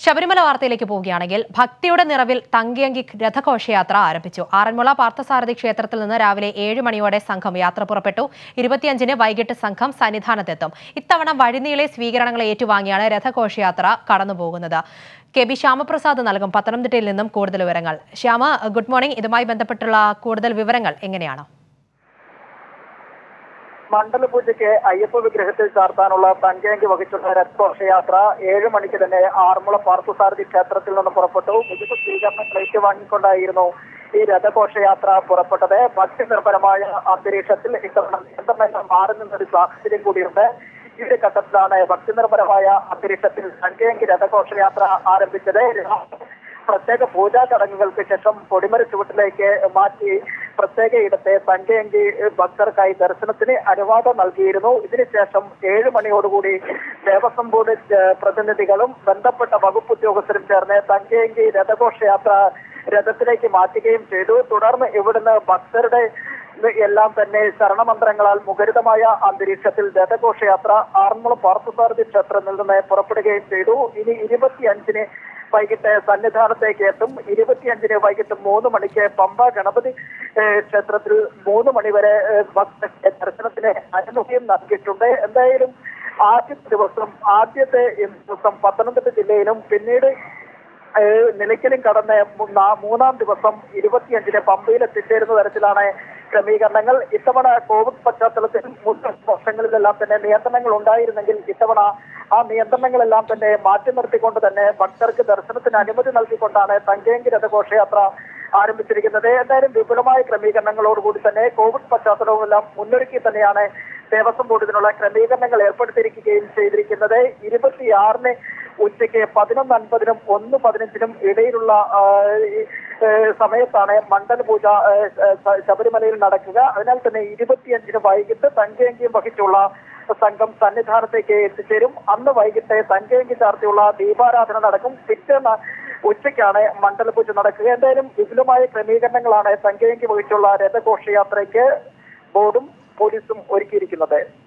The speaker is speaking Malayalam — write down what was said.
ശബരിമല വാർത്തയിലേക്ക് പോവുകയാണെങ്കിൽ ഭക്തിയുടെ നിറവിൽ തങ്കിയങ്കി രഥഘോഷയാത്ര ആരംഭിച്ചു ആറന്മുള പാർത്ഥസാരഥി ക്ഷേത്രത്തിൽ നിന്ന് രാവിലെ ഏഴ് മണിയോടെ സംഘം യാത്ര പുറപ്പെട്ടു ഇരുപത്തിയഞ്ചിന് വൈകിട്ട് സംഘം സന്നിധാനത്തെത്തും ഇത്തവണ വഴിനീളെ സ്വീകരണങ്ങൾ ഏറ്റുവാങ്ങിയാണ് രഥഘോഷയാത്ര കടന്നുപോകുന്നത് കെ ബി ശ്യാമപ്രസാദ് നൽകും പത്തനംതിട്ടയിൽ നിന്നും കൂടുതൽ വിവരങ്ങൾ ശ്യാമ ഗുഡ് മോർണിംഗ് ഇതുമായി ബന്ധപ്പെട്ടുള്ള കൂടുതൽ വിവരങ്ങൾ എങ്ങനെയാണ് മണ്ഡലപൂജയ്ക്ക് അയ്യപ്പ വിഗ്രഹത്തിൽ ചാർത്താനുള്ള തങ്കയങ്കി വഹിച്ചുള്ള രഥഘോഷയാത്ര ഏഴ് മണിക്ക് തന്നെ ആറന്മുള പാർത്ഥസാരഥി ക്ഷേത്രത്തിൽ നിന്ന് പുറപ്പെട്ടു വിവിധ സ്വീകരണങ്ങൾ ഏറ്റുവാങ്ങിക്കൊണ്ടായിരുന്നു ഈ രഥഘോഷയാത്ര പുറപ്പെട്ടത് ഭക്തി നിർഭരമായ അന്തരീക്ഷത്തിൽ ഇത്തവണ നിയന്ത്രണങ്ങൾ മാറി നിന്നൊരു സാഹചര്യം കൂടിയുണ്ട് ഈ ഒരു ഘട്ടത്തിലാണ് ഭക്തി നിർഭരമായ അന്തരീക്ഷത്തിൽ തങ്കയങ്കി രഥഘോഷയാത്ര ആരംഭിച്ചത് പ്രത്യേക പൂജാ ചടങ്ങുകൾക്ക് ശേഷം പൊടിമര ചുവട്ടിലേക്ക് മാറ്റി പ്രത്യേക ഇടത്തെ തങ്കയങ്കി ഭക്തർക്കായി ദർശനത്തിന് അനുവാദം നൽകിയിരുന്നു ഇതിനുശേഷം ഏഴ് മണിയോടുകൂടി ദേവസ്വം ബോർഡ് ഏഹ്, പ്രതിനിധികളും ബന്ധപ്പെട്ട വകുപ്പ് ഉദ്യോഗസ്ഥരും ചേർന്ന് തങ്കയങ്കി രഥഘോഷയാത്ര രഥത്തിലേക്ക് മാറ്റുകയും ചെയ്തു തുടർന്ന് ഇവിടുന്ന് ഭക്തരുടെ എല്ലാം തന്നെ ശരണമന്ത്രങ്ങളാൽ മുഖരിതമായ അന്തരീക്ഷത്തിൽ രഥഘോഷയാത്ര ആറന്മുള പാർത്ഥസാരഥി ക്ഷേത്രത്തിൽ നിന്ന് പുറപ്പെടുകയും ചെയ്തു ഇനി ഇരുപത്തിയഞ്ചിന് വൈകിട്ട് സന്നിധാനത്തേക്ക് എത്തും ഇരുപത്തിയഞ്ചിന് വൈകിട്ട് മൂന്ന് മണിക്ക് പമ്പ ഗണപതി ഏഹ്, ക്ഷേത്രത്തിൽ മൂന്ന് മണി വരെ ഏഹ്, ഭക്തർക്ക് ദർശനത്തിന് അനുമതിയും നൽകിയിട്ടുണ്ട് എന്തായാലും ആദ്യത്തെ ദിവസം ആദ്യത്തെ ദിവസം പത്തനംതിട്ട ജില്ലയിലും പിന്നീട് ഏഹ് നിലയ്ക്കലും കടന്ന് മൂ- നാ- മൂന്നാം ദിവസം ഇരുപത്തിയഞ്ചിന് പമ്പയിൽ എത്തിച്ചേരുന്ന തരത്തിലാണ് ക്രമീകരണങ്ങൾ ഇത്തവണ കോവിഡ് പശ്ചാത്തലത്തിൽ മുൻ വർഷങ്ങളിലെല്ലാം തന്നെ നിയന്ത്രണങ്ങൾ ഉണ്ടായിരുന്നെങ്കിൽ ഇത്തവണ ആ നിയന്ത്രണങ്ങളെല്ലാം തന്നെ മാറ്റി നിർത്തിക്കൊണ്ട് തന്നെ ഭക്തർക്ക് ദർശനത്തിന് അനുമതി നൽകിക്കൊണ്ടാണ് തങ്കയങ്കി രഥഘോഷയാത്ര ആരംഭിച്ചിരിക്കുന്നത് എന്തായാലും വിപുലമായ ക്രമീകരണങ്ങളോടുകൂടി തന്നെ കോവിഡ് പശ്ചാത്തലവുമെല്ലാം മുന്നൊരുക്കി തന്നെയാണ് ദേവസ്വം ബോർഡ് ഇതിനുള്ള ക്രമീകരണങ്ങൾ ഏർപ്പെടുത്തിയിരിക്കുകയും ചെയ്തിരിക്കുന്നത് ഇരുപത്തിയാറിന് ഉച്ചയ്ക്ക് പതിനൊന്ന് അൻപതിനും ഒന്ന് പതിനഞ്ചിനും ഇടയിലുള്ള ആ, ഈ, ഏ, സമയത്താണ് മണ്ഡല പൂജ ഏ, ഏ, ശ- ശബരിമലയിൽ നടക്കുക അതിനാൽ തന്നെ ഇരുപത്തിയഞ്ചിന് വൈകിട്ട് തങ്കയങ്കിയും വഹിച്ചുള്ള സംഘം സന്നിധാനത്തേക്ക് എത്തിച്ചേരും അന്ന് വൈകിട്ട് തങ്കയങ്കി ചാർത്തിയുള്ള ദീപാരാധന നടക്കും പിറ്റേന്ന് ഉച്ചയ്ക്കാണ് മണ്ഡലപൂജ നടക്കുക എന്തായാലും വിപുലമായ ക്രമീകരണങ്ങളാണ് തങ്കയങ്കി വഹിച്ചുള്ള രഥഘോഷയാത്രയ്ക്ക് ബോർഡും പോലീസും ഒരുക്കിയിരിക്കുന്നത്